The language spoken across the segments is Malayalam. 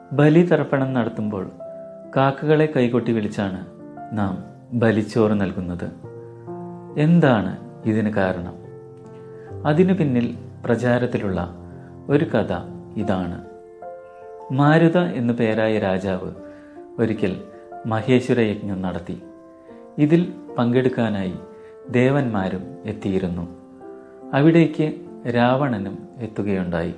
ബലിതർപ്പണം നടത്തുമ്പോൾ കാക്കകളെ കൈകൊട്ടി വിളിച്ചാണ് നാം ബലിച്ചോറ് നൽകുന്നത് എന്താണ് ഇതിന് കാരണം അതിനു പിന്നിൽ പ്രചാരത്തിലുള്ള ഒരു കഥ ഇതാണ് മാരുത എന്നു പേരായ രാജാവ് ഒരിക്കൽ മഹേശ്വര യജ്ഞം നടത്തി ഇതിൽ പങ്കെടുക്കാനായി ദേവന്മാരും എത്തിയിരുന്നു അവിടേക്ക് രാവണനും എത്തുകയുണ്ടായി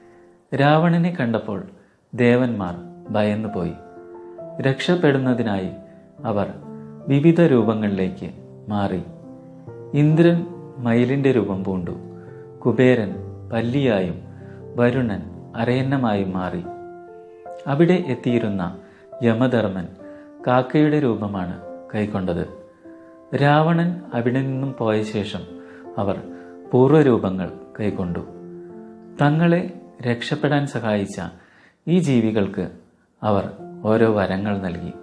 രാവണനെ കണ്ടപ്പോൾ ദേവന്മാർ ഭയന്നുപോയി രക്ഷപ്പെടുന്നതിനായി അവർ വിവിധ രൂപങ്ങളിലേക്ക് മാറി ഇന്ദ്രൻ മയിലിൻ്റെ രൂപം പൂണ്ടു കുബേരൻ പല്ലിയായും വരുണൻ അരയന്നമായും മാറി അവിടെ എത്തിയിരുന്ന യമധർമ്മൻ കാക്കയുടെ രൂപമാണ് കൈക്കൊണ്ടത് രാവണൻ അവിടെ നിന്നും പോയ ശേഷം അവർ പൂർവ്വരൂപങ്ങൾ കൈക്കൊണ്ടു തങ്ങളെ രക്ഷപ്പെടാൻ സഹായിച്ച ഈ ജീവികൾക്ക് അവർ ഓരോ വരങ്ങൾ നൽകി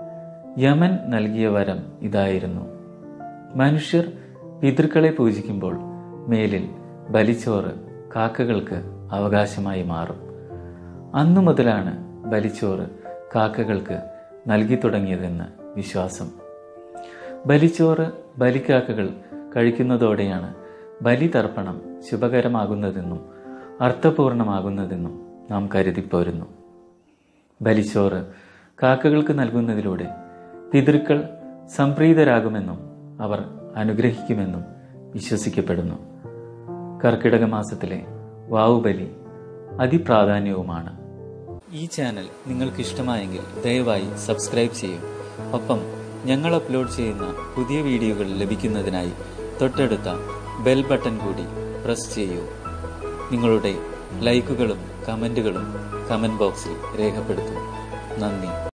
യമൻ നൽകിയ വരം ഇതായിരുന്നു മനുഷ്യർ പിതൃക്കളെ പൂജിക്കുമ്പോൾ മേലിൽ ബലിച്ചോറ് കാക്കകൾക്ക് അവകാശമായി മാറും അന്നു മുതലാണ് ബലിച്ചോറ് കാക്കകൾക്ക് നൽകി തുടങ്ങിയതെന്ന് വിശ്വാസം ബലിച്ചോറ് ബലിക്കാക്കകൾ കഴിക്കുന്നതോടെയാണ് ബലിതർപ്പണം ശുഭകരമാകുന്നതെന്നും അർത്ഥപൂർണമാകുന്നതെന്നും നാം കരുതിപ്പോരുന്നു ബലിച്ചോറ് കാക്കകൾക്ക് നൽകുന്നതിലൂടെ പിതൃക്കൾ സംപ്രീതരാകുമെന്നും അവർ അനുഗ്രഹിക്കുമെന്നും വിശ്വസിക്കപ്പെടുന്നു കർക്കിടക മാസത്തിലെ വാവുബലി അതിപ്രാധാന്യവുമാണ് ഈ ചാനൽ നിങ്ങൾക്ക് ഇഷ്ടമായെങ്കിൽ ദയവായി സബ്സ്ക്രൈബ് ചെയ്യൂ ഒപ്പം ഞങ്ങൾ അപ്ലോഡ് ചെയ്യുന്ന പുതിയ വീഡിയോകൾ ലഭിക്കുന്നതിനായി തൊട്ടടുത്ത ബെൽ ബട്ടൺ കൂടി പ്രസ് ചെയ്യൂ നിങ്ങളുടെ ലൈക്കുകളും കമൻറ്റുകളും കമൻറ്റ് ബോക്സിൽ രേഖപ്പെടുത്തൂ നന്ദി